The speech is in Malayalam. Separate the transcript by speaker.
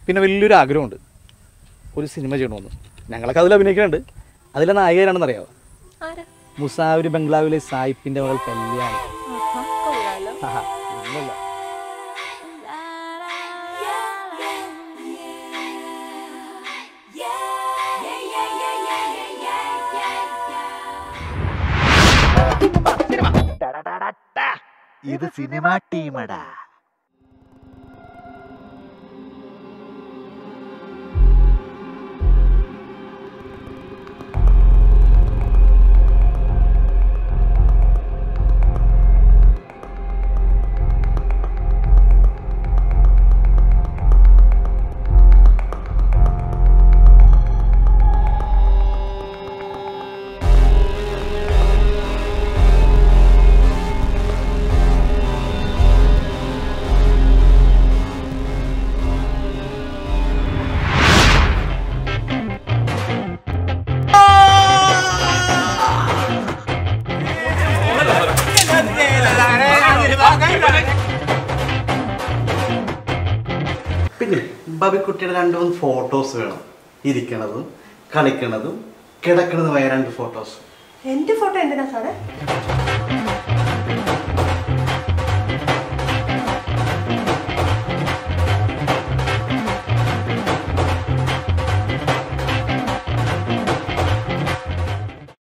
Speaker 1: പിന്നെ വലിയൊരു ആഗ്രഹമുണ്ട് ഒരു സിനിമ ചെയ്യണമെന്ന് ഞങ്ങളൊക്കെ അതിൽ അഭിനയിക്കുന്നുണ്ട് അതിലെ നായികരാണെന്ന് അറിയാമോ
Speaker 2: ആരാ
Speaker 1: മുസാവരി ബംഗ്ലാവിലെ സായിപ്പിൻ്റെ മകൾ കല്യാണം
Speaker 2: ആഹാ, കൊള്ളാലോ
Speaker 1: ആഹാ, ഇല്ലല്ല.
Speaker 3: ഇത് സിനിമ ടീമടാ
Speaker 4: പിന്നെ ബബിക്കുട്ടിയുടെ രണ്ട് മൂന്ന് ഫോട്ടോസ് വേണം ഇരിക്കണതും കളിക്കണതും കിടക്കണതുമായ രണ്ട് ഫോട്ടോസ്
Speaker 5: എന്റെ ഫോട്ടോ എന്തിനാ സാറേ